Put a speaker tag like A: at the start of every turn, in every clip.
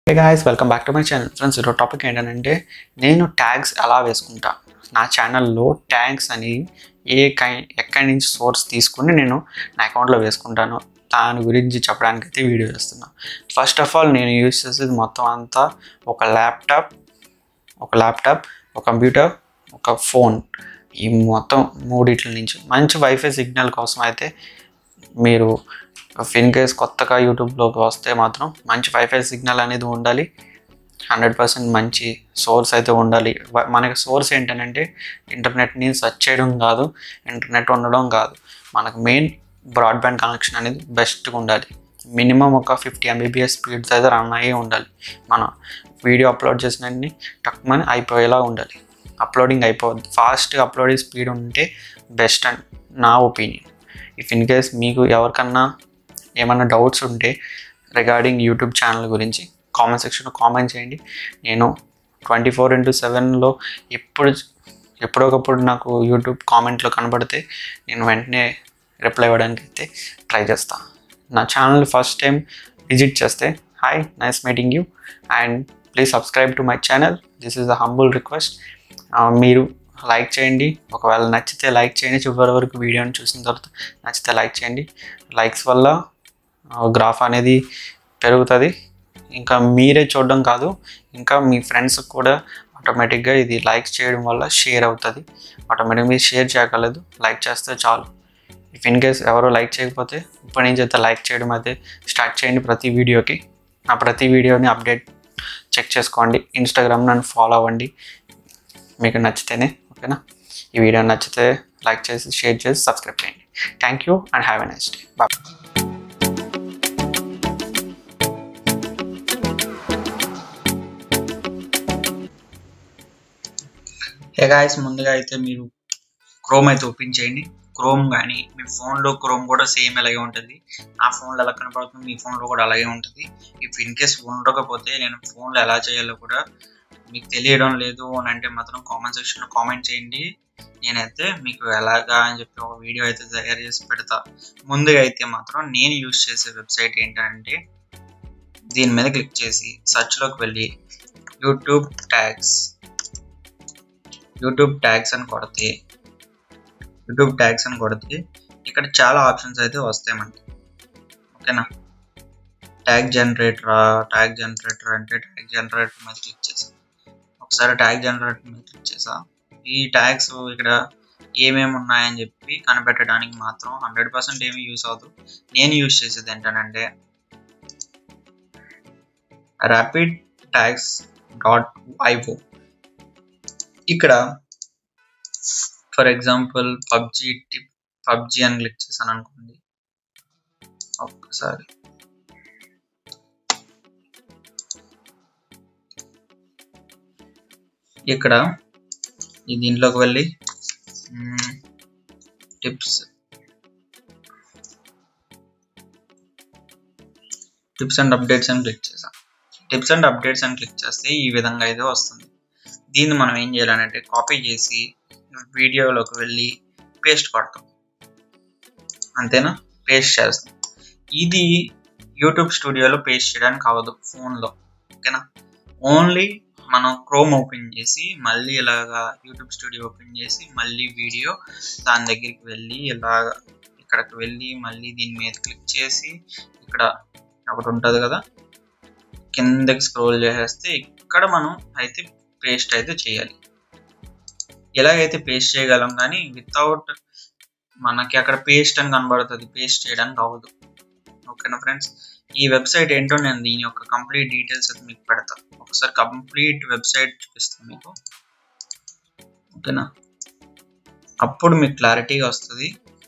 A: hey guys welcome back to my channel friends ఈరోజు topic ఏంటంటే నేను ట్యాగ్స్ ఎలా వేసుకుంటా నా ఛానల్లో ట్యాగ్స్ అని ఏ కై ఎక్కడి నుంచి సోర్స్ తీసుకుని నేను నా అకౌంట్లో వేసుకుంటాను దాని గురించి చెప్పడానికి అయితే వీడియో చేస్తున్నా ఫస్ట్ ఆఫ్ ఆల్ నేను యూజ్ చేసేది మొత్తం అంతా ఒక ల్యాప్టాప్ ఒక ల్యాప్టాప్ ఒక కంప్యూటర్ ఒక ఫోన్ ఈ మొత్తం మూడిట్ల నుంచి మంచి వైఫై సిగ్నల్ కోసం అయితే మీరు ఇన్ కేస్ కొత్తగా యూట్యూబ్లోకి వస్తే మాత్రం మంచి వైఫై సిగ్నల్ అనేది ఉండాలి హండ్రెడ్ పర్సెంట్ మంచి సోర్స్ అయితే ఉండాలి వ- మనకి సోర్స్ ఏంటంటే ఇంటర్నెట్ని సెర్చ్ చేయడం కాదు ఇంటర్నెట్ ఉండడం కాదు మనకు మెయిన్ బ్రాడ్బ్యాండ్ కనెక్షన్ అనేది బెస్ట్గా ఉండాలి మినిమం ఒక ఫిఫ్టీ ఎంబీబీఎస్ స్పీడ్స్ అయితే రన్ అయ్యి ఉండాలి మనం వీడియో అప్లోడ్ చేసినన్ని టక్మని అయిపోయేలా ఉండాలి అప్లోడింగ్ అయిపోద్ది ఫాస్ట్గా అప్లోడింగ్ స్పీడ్ ఉంటే బెస్ట్ అండ్ నా ఒపీనియన్ ఇఫ్ ఇన్ కేస్ మీకు ఎవరికన్నా ఏమన్నా డౌట్స్ ఉంటే రిగార్డింగ్ యూట్యూబ్ ఛానల్ గురించి కామెంట్ సెక్షన్లో కామెంట్ చేయండి నేను ట్వంటీ ఫోర్ ఇంటూ సెవెన్లో ఎప్పుడు ఎప్పుడొకప్పుడు నాకు యూట్యూబ్ కామెంట్లో కనబడితే నేను వెంటనే రిప్లై ఇవ్వడానికి అయితే ట్రై చేస్తాను నా ఛానల్ ఫస్ట్ టైం విజిట్ చేస్తే hi nice meeting you and please subscribe to my channel this is a humble request మీరు లైక్ చేయండి ఒకవేళ నచ్చితే లైక్ చేయండి చివరి వరకు వీడియోని చూసిన తర్వాత నచ్చితే లైక్ చేయండి లైక్స్ వల్ల గ్రాఫ్ అనేది పెరుగుతుంది ఇంకా మీరే చూడడం కాదు ఇంకా మీ ఫ్రెండ్స్కి కూడా ఆటోమేటిక్గా ఇది లైక్స్ చేయడం వల్ల షేర్ అవుతుంది ఆటోమేటిక్గా మీరు షేర్ చేయగలదు లైక్ చేస్తే చాలు ఇఫ్ ఇన్ కేస్ ఎవరు లైక్ చేయకపోతే ఇప్పటి నుంచి అయితే లైక్ చేయడం అయితే స్టార్ట్ చేయండి ప్రతి వీడియోకి నా ప్రతి వీడియోని అప్డేట్ చెక్ చేసుకోండి ఇన్స్టాగ్రామ్ నన్ను ఫాలో అవ్వండి మీకు నచ్చితేనే ఓకేనా ఈ వీడియో నచ్చితే లైక్ చేసి షేర్ చేసి సబ్స్క్రైబ్ చేయండి thank you and have a nice day bye hey guys ముందుగా అయితే మీరు క్రోమ్ అయితే ఓపెన్ చేయండి క్రోమ్ కానీ మీ ఫోన్లో క్రోమ్ కూడా సేమ్ అలాగే ఉంటుంది నా ఫోన్లో ఎలా కనపడుతుంది మీ ఫోన్లో కూడా అలాగే ఉంటుంది ఇఫ్ ఇన్ కేస్ ఉండకపోతే నేను ఫోన్లో ఎలా చేయాలో కూడా మీకు తెలియడం లేదు అని అంటే మాత్రం కామెంట్ సెక్షన్లో కామెంట్ చేయండి నేనైతే మీకు ఎలాగా అని చెప్పి ఒక వీడియో అయితే తయారు చేసి పెడతా ముందుగా అయితే మాత్రం నేను యూజ్ చేసే వెబ్సైట్ ఏంటంటే దీని మీద క్లిక్ చేసి సెర్చ్లోకి వెళ్ళి యూట్యూబ్ ట్యాగ్స్ యూట్యూబ్ ట్యాగ్స్ అని కొడితే యూట్యూబ్ ట్యాగ్స్ అని కొడితే ఇక్కడ చాలా ఆప్షన్స్ అయితే వస్తాయి మనకి ఓకేనా ట్యాగ్ జనరేటరా ట్యాగ్ జనరేటర్ అంటే ట్యాగ్ జనరేటర్ మీద క్లిక్ చేసా ఒకసారి ట్యాగ్ జనరేటర్ మీద క్లిక్ చేసా ఈ ట్యాగ్స్ ఇక్కడ ఏమేమి ఉన్నాయని చెప్పి కనిపెట్టడానికి మాత్రం హండ్రెడ్ పర్సెంట్ ఏమి యూస్ అవుతుంది నేను యూస్ చేసేది ఏంటంటే ర్యాపిడ్ ట్యాగ్స్ డాట్ ఐఓ ఇక్కడ for example PUBG tip PUBG అని క్లిక్ చేశాను అనుకోండి ఒక్కసారి ఇక్కడ ఈ దీంట్లోకి వెళ్ళి టిప్స్ టిప్స్ అండ్ అప్డేట్స్ అని క్లిక్ చేసాం టిప్స్ అండ్ అప్డేట్స్ అని క్లిక్ చేస్తే ఈ విధంగా అయితే వస్తుంది దీన్ని మనం ఏం చేయాలంటే కాపీ చేసి వీడియోలోకి వెళ్ళి పేస్ట్ కొడతాం అంతేనా పేస్ట్ చేస్తాం ఇది యూట్యూబ్ స్టూడియోలో పేస్ట్ చేయడానికి అవ్వదు ఫోన్లో ఓకేనా ఓన్లీ మనం క్రోమ్ ఓపెన్ చేసి మళ్ళీ ఇలాగా యూట్యూబ్ స్టూడియో ఓపెన్ చేసి మళ్ళీ వీడియో దాని దగ్గరికి వెళ్ళి ఇలాగ ఇక్కడికి వెళ్ళి మళ్ళీ దీని మీద క్లిక్ చేసి ఇక్కడ ఒకటి ఉంటుంది కదా కిందకి స్క్రోల్ చేసేస్తే ఇక్కడ మనం అయితే పేస్ట్ అయితే చేయాలి ఎలాగైతే పేస్ట్ చేయగలం కానీ వితౌట్ మనకి అక్కడ పేస్ట్ అని కనబడుతుంది పేస్ట్ చేయడానికి అవ్వదు ఓకేనా ఫ్రెండ్స్ ఈ వెబ్సైట్ ఏంటో నేను దీని యొక్క కంప్లీట్ డీటెయిల్స్ అయితే మీకు పెడతా ఒకసారి కంప్లీట్ వెబ్సైట్ చూపిస్తాను మీకు ఓకేనా అప్పుడు మీకు క్లారిటీగా వస్తుంది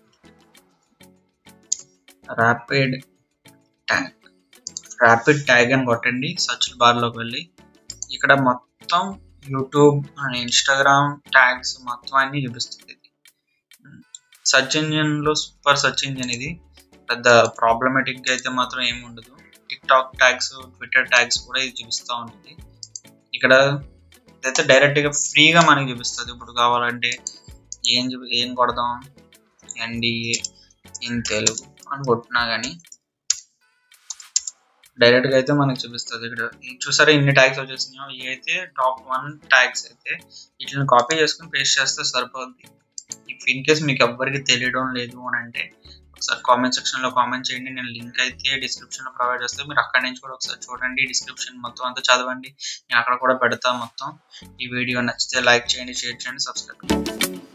A: ర్యాపిడ్ ట్యాగ్ ర్యాపిడ్ ట్యాగ్ అని కొట్టండి సర్చ్ బార్లోకి వెళ్ళి ఇక్కడ మొత్తం యూట్యూబ్ అండ్ ఇన్స్టాగ్రామ్ ట్యాగ్స్ మొత్తం అన్ని చూపిస్తుంది ఇది సర్చ్ ఇంజిన్లో సూపర్ సర్చ్ ఇంజిన్ ఇది పెద్ద ప్రాబ్లమేటిక్గా అయితే మాత్రం ఏమి ఉండదు TikTok tags Twitter tags కూడా ఇది చూపిస్తూ ఉంటుంది ఇక్కడ ఇదైతే డైరెక్ట్గా ఫ్రీగా మనకి చూపిస్తుంది ఇప్పుడు కావాలంటే ఏం చూపి ఏం కొడదాం ఎన్డిఏ ఇన్ తెలుగు అని కొట్టినా కానీ డైరెక్ట్గా అయితే మనకి చూపిస్తుంది ఇక్కడ ఈ చూసారా ఇన్ని ట్యాగ్స్ వచ్చేసినాయో ఇవి అయితే టాప్ వన్ ట్యాగ్స్ అయితే వీటిని కాపీ చేసుకుని పేస్ట్ చేస్తే సరిపోద్ది ఇఫ్ ఇన్ కేస్ మీకు ఎవ్వరికి తెలియడం లేదు అని అంటే ఒకసారి కామెంట్ సెక్షన్లో కామెంట్ చేయండి నేను లింక్ అయితే డిస్క్రిప్షన్లో ప్రొవైడ్ చేస్తాను మీరు అక్కడి నుంచి కూడా ఒకసారి చూడండి డిస్క్రిప్షన్ మొత్తం అంతా చదవండి నేను అక్కడ కూడా పెడతాను మొత్తం ఈ వీడియో నచ్చితే లైక్ చేయండి షేర్ చేయండి సబ్స్క్రైబ్